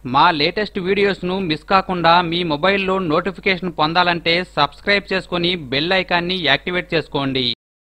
మా latest వీడియోస్ను miss కాకుండా మీ మొబైల్లో నోటిఫికేషన్ పొందాలంటే సబ్స్క్రైబ్ చేసుకుని బెల్ ఐకాన్ని యాక్టివేట్ చేసుకోండి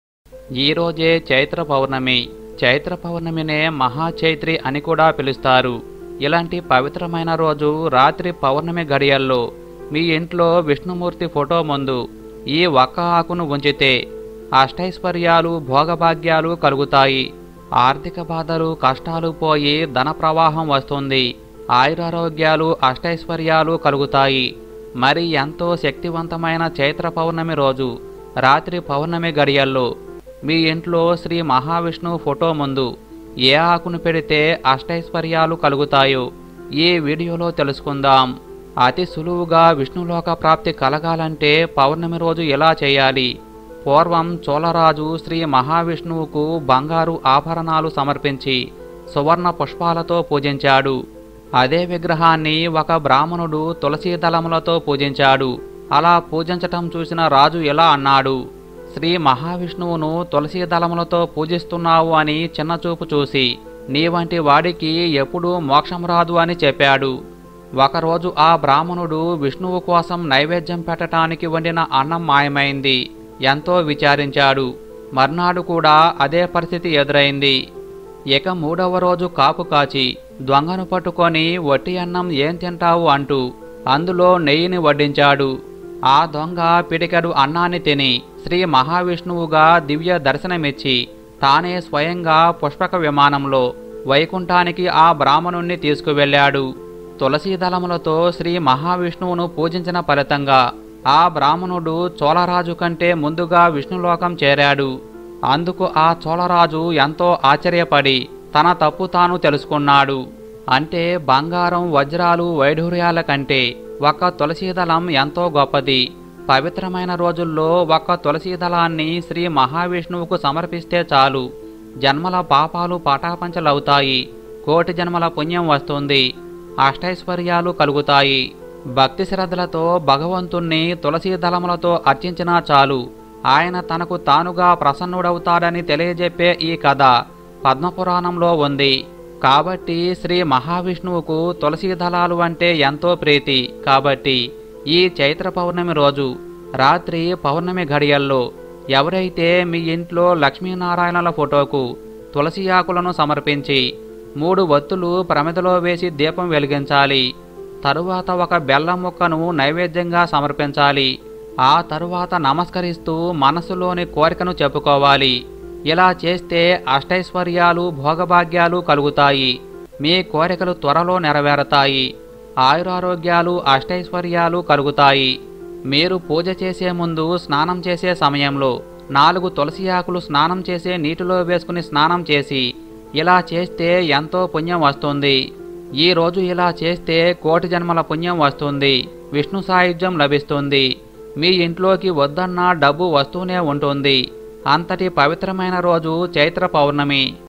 ఈ రోజే చైత్ర పౌర్ణమి చైత్ర పౌర్ణమినే మహాచైత్రి అని కూడా పిలుస్తారు ఇలాంటి పవిత్రమైన రోజు రాత్రి పౌర్ణమి గడియల్లో మీ ఇంట్లో విష్ణుమూర్తి ఫోటో ముందు ఈ ఒక్క ఆకును ఉంచితే అష్టైశ్వర్యాలు భోగభాగ్యాలు కలుగుతాయి ఆర్థిక బాధలు కష్టాలు పోయి ధన ప్రవాహం వస్తుంది ఆయురారోగ్యాలు అష్టైశ్వర్యాలు కలుగుతాయి మరి ఎంతో శక్తివంతమైన చైత్ర పౌర్ణమి రోజు రాత్రి పౌర్ణమి గడియల్లో మీ ఇంట్లో శ్రీ మహావిష్ణువు ఫోటో ముందు ఏ ఆకును పెడితే అష్టైశ్వర్యాలు కలుగుతాయో ఈ వీడియోలో తెలుసుకుందాం అతి సులువుగా విష్ణులోక ప్రాప్తి కలగాలంటే పౌర్ణమి రోజు ఎలా చేయాలి పూర్వం చోళరాజు శ్రీ మహావిష్ణువుకు బంగారు ఆభరణాలు సమర్పించి సువర్ణ పుష్పాలతో పూజించాడు అదే విగ్రహాన్ని ఒక బ్రాహ్మణుడు తులసీ దళములతో పూజించాడు అలా పూజించటం చూసిన రాజు ఇలా అన్నాడు శ్రీ మహావిష్ణువును తులసీ దళములతో పూజిస్తున్నావు అని చిన్నచూపు చూసి నీ వంటి వాడికి ఎప్పుడూ మోక్షం రాదు అని చెప్పాడు ఒకరోజు ఆ బ్రాహ్మణుడు విష్ణువు కోసం నైవేద్యం పెట్టటానికి వండిన అన్నం మాయమైంది ఎంతో విచారించాడు మర్నాడు కూడా అదే పరిస్థితి ఎదురైంది ఇక మూడవ రోజు కాపు కాచి దొంగను పట్టుకొని వట్టి అన్నం ఏం తింటావు అంటూ అందులో నెయ్యిని వడ్డించాడు ఆ దొంగ పిడికెడు అన్నాన్ని తిని శ్రీ మహావిష్ణువుగా దివ్య దర్శనమిచ్చి తానే స్వయంగా పుష్పక విమానంలో వైకుంఠానికి ఆ బ్రాహ్మణుణ్ణి తీసుకువెళ్ళాడు తులసీ దళములతో శ్రీ మహావిష్ణువును పూజించిన ఫలితంగా ఆ బ్రాహ్మణుడు చోళరాజు కంటే ముందుగా విష్ణులోకం చేరాడు అందుకు ఆ చోళరాజు ఎంతో ఆశ్చర్యపడి తన తప్పు తాను తెలుసుకున్నాడు అంటే బంగారం వజ్రాలు వైఢూర్యాల కంటే ఒక తులసీదళం ఎంతో గొప్పది పవిత్రమైన రోజుల్లో ఒక తులసీదళాన్ని శ్రీ మహావిష్ణువుకు సమర్పిస్తే చాలు జన్మల పాపాలు పటాపంచలవుతాయి కోటి జన్మల పుణ్యం వస్తుంది అష్టైశ్వర్యాలు కలుగుతాయి భక్తి శ్రద్ధలతో భగవంతుణ్ణి తులసీ దళములతో అర్చించినా చాలు ఆయన తనకు తానుగా ప్రసన్నుడవుతాడని తెలియజెప్పే ఈ కథ పద్మపురాణంలో ఉంది కాబట్టి శ్రీ మహావిష్ణువుకు తులసీ దళాలు అంటే ఎంతో ప్రీతి కాబట్టి ఈ చైత్ర పౌర్ణమి రోజు రాత్రి పౌర్ణమి ఘడియల్లో ఎవరైతే మీ ఇంట్లో లక్ష్మీనారాయణల ఫోటోకు తులసి ఆకులను సమర్పించి మూడు వత్తులు ప్రమిదలో వేసి దీపం వెలిగించాలి తరువాత ఒక బెల్లం ముక్కను నైవేద్యంగా సమర్పించాలి ఆ తరువాత నమస్కరిస్తూ మనసులోని కోరికను చెప్పుకోవాలి ఇలా చేస్తే అష్టైశ్వర్యాలు భోగభాగ్యాలు కలుగుతాయి మీ కోరికలు త్వరలో నెరవేరతాయి ఆయురారోగ్యాలు అష్టైశ్వర్యాలు కలుగుతాయి మీరు పూజ చేసే ముందు స్నానం చేసే సమయంలో నాలుగు తులసి ఆకులు స్నానం చేసే నీటిలో వేసుకుని స్నానం చేసి ఇలా చేస్తే ఎంతో పుణ్యం వస్తుంది ఈ రోజు ఇలా చేస్తే కోటి జన్మల పుణ్యం వస్తుంది విష్ణు సాయుధ్యం లభిస్తుంది మీ ఇంట్లోకి వద్దన్న డబ్బు వస్తూనే ఉంటుంది అంతటి పవిత్రమైన రోజు చైత్ర పౌర్ణమి